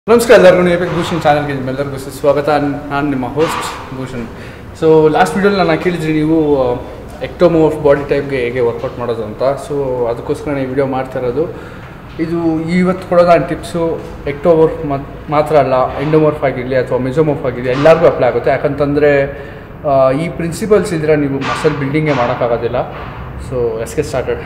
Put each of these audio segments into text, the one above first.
ನಮಸ್ಕಾರ ಎಲ್ಲರಿಗೂ ಎಪಿಕ್ ಭೂಷಣ್ ಚಾನಲ್ಗೆ ನಿಮ್ಮೆಲ್ಲರಿಗೂ ಸ್ವಾಗತ ನಾನು ನಿಮ್ಮ ಹೋಸ್ಟ್ ಭೂಷಣ್ ಸೊ ಲಾಸ್ಟ್ ವೀಡಿಯೋಲಿ ನಾನು ಕೇಳಿದ್ರಿ ನೀವು ಎಕ್ಟೋಮೋರ್ಫ್ ಬಾಡಿ ಟೈಪ್ಗೆ ಹೇಗೆ ವರ್ಕೌಟ್ ಮಾಡೋದು ಅಂತ ಸೊ ಅದಕ್ಕೋಸ್ಕರ ಈ ವಿಡಿಯೋ ಮಾಡ್ತಾ ಇರೋದು ಇದು ಇವತ್ತು ಕೊಡೋ ನಾನು ಟಿಪ್ಸು ಎಕ್ಟೋಮೋರ್ಫ್ ಮಾತ್ರ ಅಲ್ಲ ಎಂಡೋಮೋರ್ಫ್ ಆಗಿರಲಿ ಅಥವಾ ಮೆಜೋಮೋರ್ಫ್ ಆಗಿರಲಿ ಎಲ್ಲರಿಗೂ ಅಪ್ಲೈ ಆಗುತ್ತೆ ಯಾಕಂತಂದರೆ ಈ ಪ್ರಿನ್ಸಿಪಲ್ಸ್ ಇದ್ರೆ ನೀವು ಮಸಲ್ ಬಿಲ್ಡಿಂಗೇ ಮಾಡೋಕ್ಕಾಗೋದಿಲ್ಲ ಸೊ ಎಸ್ ಗೆ ಸ್ಟಾರ್ಟೆಡ್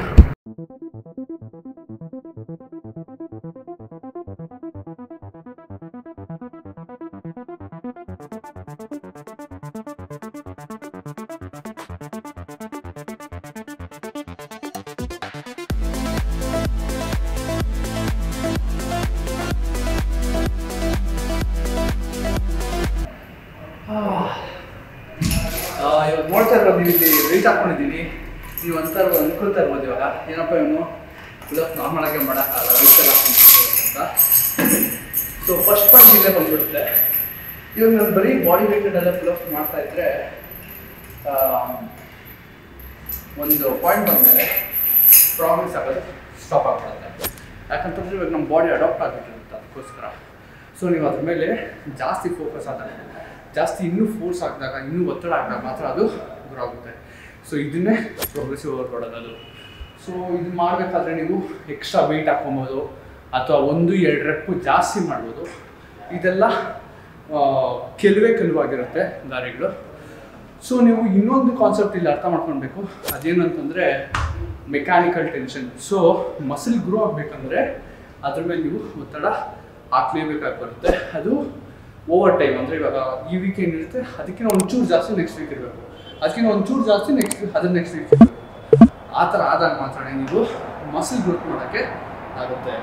ಇವಾಗ ನೋಡ್ತಾ ಇರೋದು ನೀವು ಇಲ್ಲಿ ವೆಯ್ಟ್ ಹಾಕೊಂಡಿದ್ದೀನಿ ನೀವು ಅಂತ ಅನ್ಕೊಳ್ತಾ ಇರ್ಬೋದು ಇವಾಗ ಏನಪ್ಪ ಇವನು ಫುಲ್ ನಾರ್ಮಲ್ ಆಗಿ ಮಾಡೋಕ್ಕಲ್ಲ ವೆಯ್ಟ್ ಎಲ್ಲ ಹಾಕೊಂಡು ಅಂತ ಸೊ ಫಸ್ಟ್ ಪಾಯಿಂಟ್ ಇಲ್ಲೇ ಬಂದ್ಬಿಡುತ್ತೆ ಇವಾಗ ನಾನು ಬರೀ ಬಾಡಿ ವೆಯ್ಟೆಡ್ ಎಲ್ಲ ಫುಲ್ ಮಾಡ್ತಾ ಇದ್ರೆ ಆ, ಒಂದು ಪಾಯಿಂಟ್ ಬಂದಮೇಲೆ ಪ್ರಾಬ್ಲಮ್ಸ್ ಆಗೋದು ಸ್ಟಾಪ್ ಆಗ್ಬಿಡುತ್ತೆ ಯಾಕಂತಂದ್ರೆ ಇವಾಗ ನಮ್ಮ ಬಾಡಿ ಅಡಾಪ್ಟ್ ಆಗಿರುತ್ತೆ ಅದಕ್ಕೋಸ್ಕರ ಸೊ ನೀವು ಅದ್ರ ಮೇಲೆ ಜಾಸ್ತಿ ಫೋಕಸ್ ಆದಾಗ ಜಾಸ್ತಿ ಇನ್ನೂ ಫೋರ್ಸ್ ಹಾಕಿದಾಗ ಇನ್ನೂ ಒತ್ತಡ ಹಾಕಿದಾಗ ಮಾತ್ರ ಅದು ಗುರಾಗುತ್ತೆ ಸೊ ಇದನ್ನೇ ಪ್ರೋಗ್ರೆಸಿವ್ ವರ್ಕೌಟ್ ಅದು ಸೊ ಇದು ಮಾಡಬೇಕಾದ್ರೆ ನೀವು ಎಕ್ಸ್ಟ್ರಾ ವೆಯ್ಟ್ ಹಾಕೊಬೋದು ಅಥವಾ ಒಂದು ಎರಡು ರೆಪ್ಪು ಜಾಸ್ತಿ ಮಾಡ್ಬೋದು ಇದೆಲ್ಲ ಆ, ಕೆಲವೇ ಕೆಲವಾಗಿರುತ್ತೆ ದಾರಿಗಳು ಸೊ ನೀವು ಇನ್ನೊಂದು ಕಾನ್ಸೆಪ್ಟ್ ಇಲ್ಲಿ ಅರ್ಥ ಮಾಡ್ಕೊಳ್ಬೇಕು ಅದೇನು ಅಂತಂದರೆ mechanical tension so muscle grow ಆಗಬೇಕಂದ್ರೆ ಅದ್ರ ಮೇಲೆ ನೀವು ಒತ್ತಡ ಹಾಕ್ಲೇಬೇಕಾಗಿ ಬರುತ್ತೆ ಅದು ಓವರ್ ಟೈಮ್ ಅಂದರೆ ಇವಾಗ ಈ ವೀಕ್ ಏನಿರುತ್ತೆ ಅದಕ್ಕಿಂತ ಒಂಚೂರು ಜಾಸ್ತಿ ನೆಕ್ಸ್ಟ್ ವೀಕ್ ಇರಬೇಕು ಅದಕ್ಕಿಂತ ಒಂಚೂರು ಜಾಸ್ತಿ ನೆಕ್ಸ್ಟ್ ಅದ್ರ ನೆಕ್ಸ್ಟ್ ವೀಕ್ ಆ ಥರ ಆದಾಗ ಮಾತ್ರ ನೀವು ಮಸಲ್ ಗ್ರೋತ್ ಮಾಡೋಕ್ಕೆ ಆಗುತ್ತೆ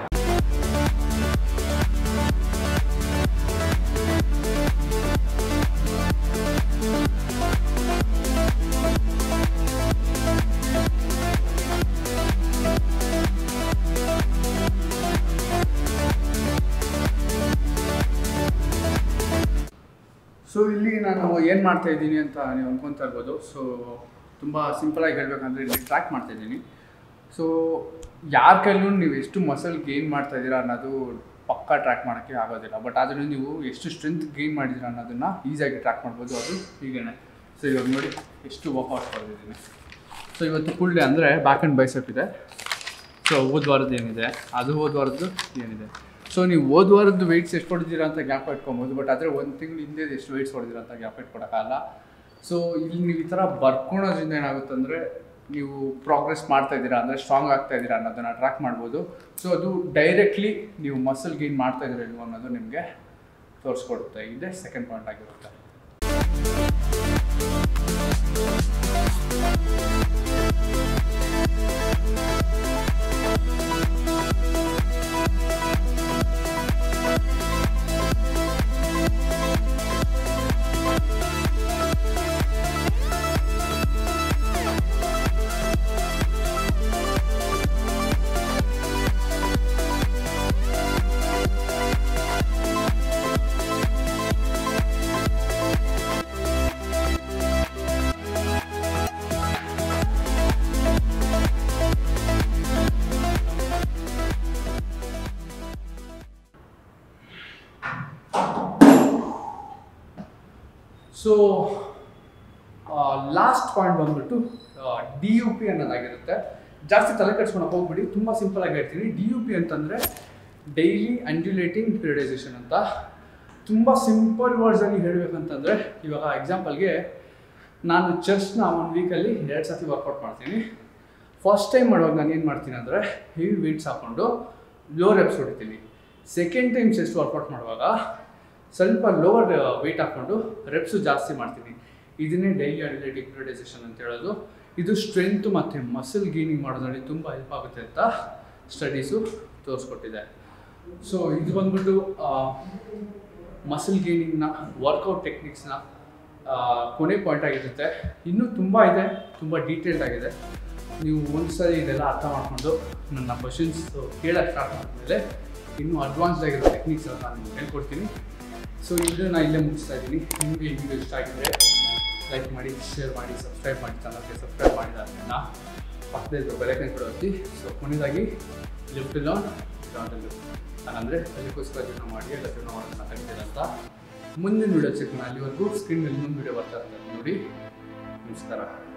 ಸೊ ಇಲ್ಲಿ ನಾನು ಏನು ಮಾಡ್ತಾ ಇದ್ದೀನಿ ಅಂತ ನೀವು ಅನ್ಕೊತಾ ಇರ್ಬೋದು ಸೊ ತುಂಬ ಸಿಂಪಲಾಗಿ ಹೇಳ್ಬೇಕಂದ್ರೆ ಇಲ್ಲಿ ಟ್ರ್ಯಾಕ್ ಮಾಡ್ತಾ ಇದ್ದೀನಿ ಸೊ ಯಾರ ಕೈಲೂ ನೀವು ಎಷ್ಟು ಮಸಲ್ ಗೇನ್ ಮಾಡ್ತಾ ಇದ್ದೀರಾ ಅನ್ನೋದು ಪಕ್ಕಾ ಟ್ರ್ಯಾಕ್ ಮಾಡೋಕ್ಕೆ ಆಗೋದಿಲ್ಲ ಬಟ್ ಅದನ್ನು ನೀವು ಎಷ್ಟು ಸ್ಟ್ರೆಂತ್ ಗೇನ್ ಮಾಡಿದ್ದೀರಾ ಅನ್ನೋದನ್ನು ಈಸಿಯಾಗಿ ಟ್ರ್ಯಾಕ್ ಮಾಡ್ಬೋದು ಅದು ಹೀಗೇನೆ ಸೊ ಇವಾಗ ನೋಡಿ ಎಷ್ಟು ವರ್ಕೌಟ್ ಮಾಡಿದ್ದೀನಿ ಸೊ ಇವತ್ತು ಫುಲ್ ಡೇ ಅಂದರೆ ಬ್ಯಾಕ್ ಆ್ಯಂಡ್ ಬೈಸಪ್ ಇದೆ ಸೊ ಹೋದ ವಾರದ್ದು ಏನಿದೆ ಅದು ಹೋದ ವಾರದ್ದು ಏನಿದೆ ಸೊ ನೀವು ಹೋದ ವಾರದ್ದು ವೆಯ್ಟ್ಸ್ ಎಷ್ಟು ಹೊಡೆದಿರಾ ಅಂತ ಗ್ಯಾಪ್ ಇಟ್ಕೊಬೋದು ಬಟ್ ಆದರೆ ಒಂದು ತಿಂಗಳು ಹಿಂದೆ ಎಷ್ಟು ವೆಯ್ಟ್ಸ್ ಹೊಡೆದಿರಾ ಅಂತ ಗ್ಯಾಪ್ ಇಟ್ಕೊಡೋಕ್ಕಾಗಲ್ಲ ಸೊ ಇಲ್ಲಿ ನೀವು ಈ ಥರ ಬರ್ಕೊಳೋದ್ರಿಂದ ಏನಾಗುತ್ತೆ ಅಂದರೆ ನೀವು ಪ್ರೋಗ್ರೆಸ್ ಮಾಡ್ತಾ ಇದ್ದೀರಾ ಅಂದರೆ ಸ್ಟ್ರಾಂಗ್ ಆಗ್ತಾ ಇದ್ದೀರಾ ಅನ್ನೋದನ್ನು ಟ್ರ್ಯಾಕ್ ಮಾಡ್ಬೋದು ಸೊ ಅದು ಡೈರೆಕ್ಟ್ಲಿ ನೀವು ಮಸಲ್ ಗೇನ್ ಮಾಡ್ತಾ ಇದ್ದೀರಾ ಇಲ್ವೋ ಅನ್ನೋದು ನಿಮಗೆ ತೋರಿಸ್ಕೊಡುತ್ತೆ ಇದೇ ಸೆಕೆಂಡ್ ಪಾಯಿಂಟ್ ಆಗಿರುತ್ತೆ ಸೊ ಲಾಸ್ಟ್ ಪಾಯಿಂಟ್ ಬಂದ್ಬಿಟ್ಟು ಡಿ ಯು ಪಿ ಅನ್ನೋದಾಗಿರುತ್ತೆ ಜಾಸ್ತಿ ತಲೆ ಕೆಡ್ಸ್ಕೊಳಕ್ಕೆ ಹೋಗ್ಬಿಡಿ ತುಂಬ ಸಿಂಪಲ್ ಆಗಿ ಹೇಳ್ತೀನಿ ಡಿ ಯು ಪಿ ಅಂತಂದರೆ ಡೈಲಿ ಅಂಡ್ಯುಲೇಟಿಂಗ್ ಪಿರಿಯಡೈಸೇಷನ್ ಅಂತ ತುಂಬ ಸಿಂಪಲ್ ವರ್ಡ್ಸಲ್ಲಿ ಹೇಳಬೇಕಂತಂದರೆ ಇವಾಗ ಎಕ್ಸಾಂಪಲ್ಗೆ ನಾನು ಚೆಸ್ಟ್ನ ಒಂದು ವೀಕಲ್ಲಿ ಎರಡು ಸತಿ ವರ್ಕೌಟ್ ಮಾಡ್ತೀನಿ ಫಸ್ಟ್ ಟೈಮ್ ಮಾಡುವಾಗ ನಾನು ಏನು ಮಾಡ್ತೀನಿ ಅಂದರೆ ಹೆವಿ ವೆಯ್ಟ್ಸ್ ಹಾಕ್ಕೊಂಡು ಲೋ ರೆಪ್ಸ್ ಹೊಡಿತೀನಿ ಸೆಕೆಂಡ್ ಟೈಮ್ ಚೆಸ್ಟ್ ವರ್ಕೌಟ್ ಮಾಡುವಾಗ ಸ್ವಲ್ಪ ಲೋವರ್ ವೆಯ್ಟ್ ಹಾಕ್ಕೊಂಡು ರೆಪ್ಸು ಜಾಸ್ತಿ ಮಾಡ್ತೀನಿ ಇದನ್ನೇ ಡೈಲಿ ಅಡಿಲೇಟಿಂಗ್ ಪಿರಿಯಡೈಸೇಷನ್ ಅಂತ ಹೇಳೋದು ಇದು ಸ್ಟ್ರೆಂತ್ ಮತ್ತು ಮಸಲ್ ಗೇನಿಂಗ್ ಮಾಡೋದ್ರಲ್ಲಿ ತುಂಬ ಹೆಲ್ಪ್ ಆಗುತ್ತೆ ಅಂತ ಸ್ಟಡೀಸು ತೋರಿಸ್ಕೊಟ್ಟಿದೆ ಸೊ ಇದು ಬಂದ್ಬಿಟ್ಟು ಮಸಲ್ ಗೇನಿಂಗ್ನ ವರ್ಕೌಟ್ ಟೆಕ್ನಿಕ್ಸ್ನ ಕೊನೆ ಪಾಯಿಂಟ್ ಆಗಿರುತ್ತೆ ಇನ್ನೂ ತುಂಬ ಇದೆ ತುಂಬ ಡೀಟೇಲ್ಡ್ ಆಗಿದೆ ನೀವು ಒಂದ್ಸರಿ ಇದೆಲ್ಲ ಅರ್ಥ ಮಾಡ್ಕೊಂಡು ನನ್ನ ಕ್ವಶನ್ಸ್ ಕೇಳಕ್ಕೆ ಸ್ಟಾರ್ಟ್ ಮಾಡಿದ್ಮೇಲೆ ಇನ್ನೂ ಅಡ್ವಾನ್ಸ್ಡ್ ಆಗಿರೋ ಟೆಕ್ನಿಕ್ಸ್ ಎಲ್ಲ ನಾನು ಹೇಳ್ಕೊಡ್ತೀನಿ ಸೊ ಇದು ನಾನು ಇಲ್ಲೇ ಮುಗಿಸ್ತಾ ಇದ್ದೀನಿ ನಿಮಗೆ ಈ ವಿಡಿಯೋ ಇಷ್ಟ ಆಗಿದ್ರೆ ಲೈಕ್ ಮಾಡಿ ಶೇರ್ ಮಾಡಿ ಸಬ್ಸ್ಕ್ರೈಬ್ ಮಾಡಿ ಚಾನಲ್ಗೆ ಸಬ್ಸ್ಕ್ರೈಬ್ ಮಾಡಿದಾದ್ಮೇಲೆ ಪಕ್ಕದಲ್ಲಿ ಬೆಲೆಕನ್ ಕೂಡ ಒತ್ತಿ ಸೊ ಕೊನೆಯದಾಗಿ ಲಿಫ್ಟ್ ಲಾನ್ ಡೌನ್ ಅಂದರೆ ಅದಕ್ಕೋಸ್ಕರ ಜೀವನ ಮಾಡಿ ಎಲ್ಲ ಜೀವನ ಮಾಡೋದನ್ನ ಕಲಿತೀರ ಅಂತ ಮುಂದಿನ ವಿಡಿಯೋ ಚೆಕ್ ಮಾಡಿ ಅಲ್ಲಿವರೆಗೂ ಸ್ಕ್ರೀನ್ ಮೇಲೆ ಇನ್ನೊಂದು ವಿಡಿಯೋ ಬರ್ತಾ ಇರ್ತಾರೆ ನೋಡಿ ನಮಸ್ಕಾರ